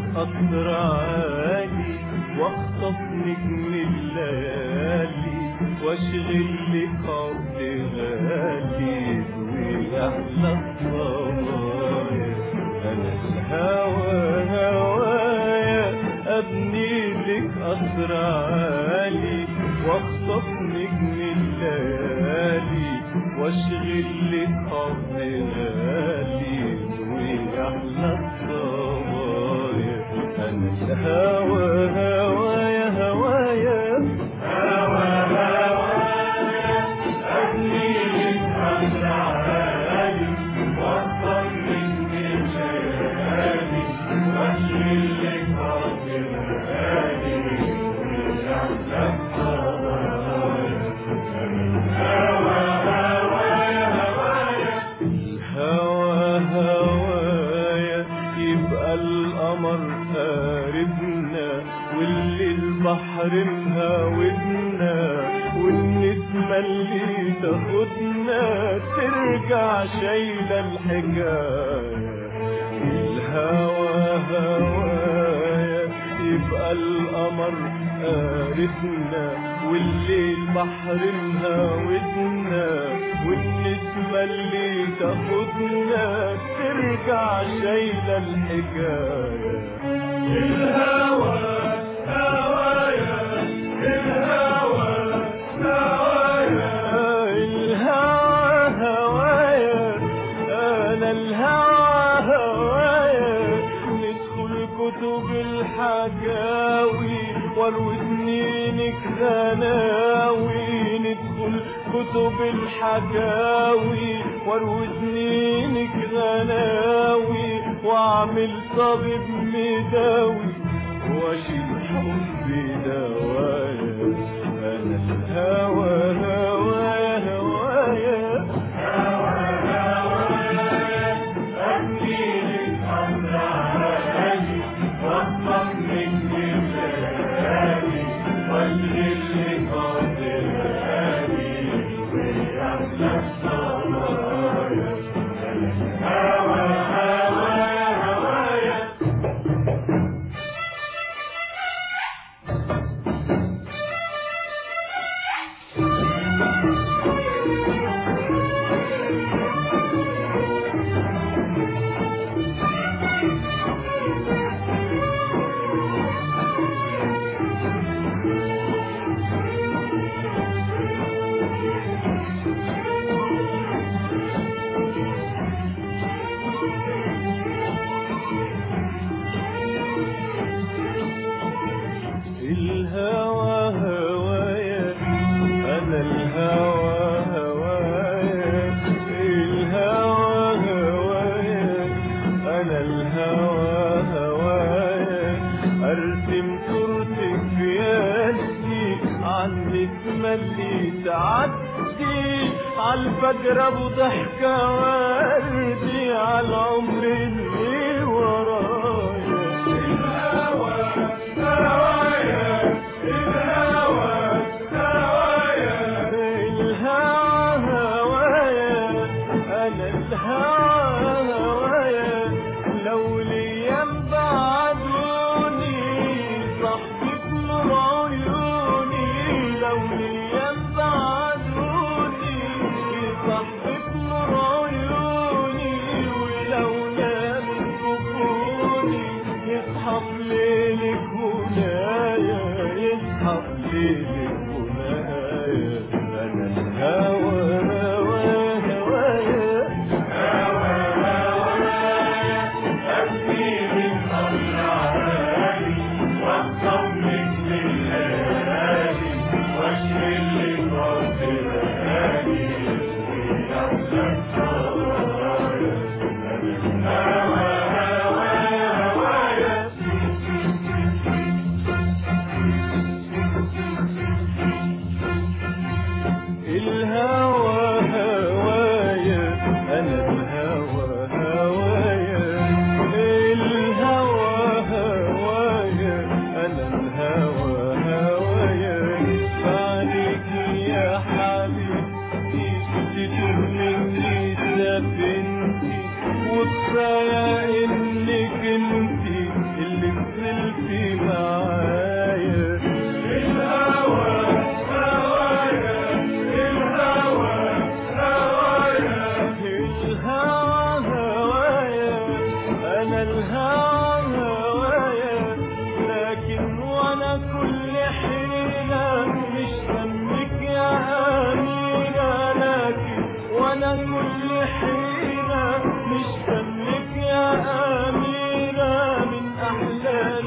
قطر عالي واخطف نجم الليالي واشغل لك عرض غالي ويحلى الصبايا انا الهوى هوايا ابني لك قطر عالي واخطف نجم الليالي واشغل لك عرض غالي ويحلى الصبايا انا الهوى هوايا هوايا هوى هوايا ابني لك قطر عالي واخطف نجم الليالي واشغل لك عرض غالي ويحلى الهوى هوايا يبقى القمر قاربنا واللي البحر مهاودنا والنسمة اللي تاخدنا ترجع شايلة الحكاية الهوى هوايا يبقى القمر قاربنا والليل بحر مهاودنا والنسمة اللي تاخدنا ترجع شايلة الحكاية الهوى هوايا الهوى هوايا الهوى هوايا انا الهوى هوايا ندخل كتب الحكاوي واروي سنينك ثاناوي ندخل كتب الحكاوي واروي سنينك غناوي واعمل طبيب مداوي واشيل حبي دوايا انا الهوى هوايا هوايا الهوى هوايا انا الهوى هوايا الهوى هوايا انا الهوى هوايا ارسم صورتك في يدي عن النسمة اللي تعدي عالفجر ابو ضحكة وردي عالعمر اللي ورايا الهوى هوايا الهوى هوايا الهوى هوايا انا الهوى هوايا لو ليام بعدوني صحبة نور عيوني لو ليام بعدوني صحبة نور عيوني ولو نام كفوني يصحى في ليلك هنايا يصحى في ليلك هنايا انا الهوى هوى هوايا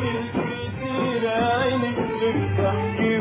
بالكتير عينك بتحكي